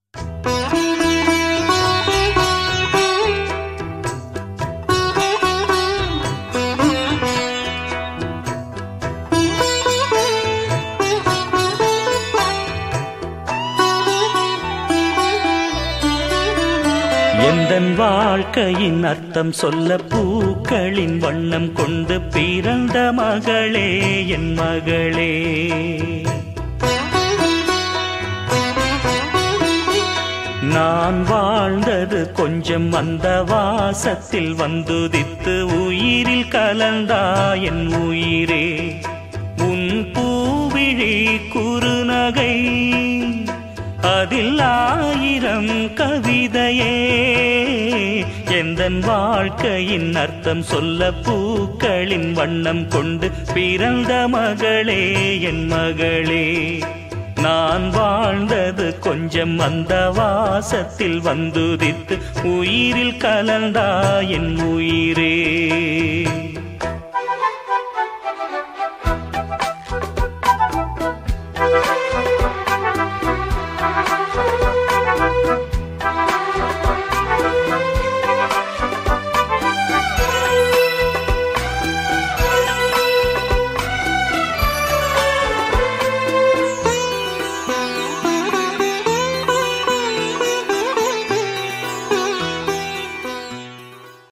எந்தன் வாழ்க்கையின் அர்த்தம் சொல்ல பூக்களின் வண்ணம் கொண்டு பிறந்த மகளே என் மகளே நான் வாழ்ந்தது கொஞ்சம் அந்த வாசத்தில் வந்துதித்து உயிரில் கலந்தா என் உயிரே உன் பூவிழி குறுநகை அதில் ஆயிரம் கவிதையே எந்தன் வாழ்க்கையின் அர்த்தம் சொல்ல பூக்களின் வண்ணம் கொண்டு பிறந்த மகளே என் மகளே நான் வாழ்ந்தது கொஞ்சம் அந்த வாசத்தில் வந்துதித்து உயிரில் கலந்தா என் உயிரே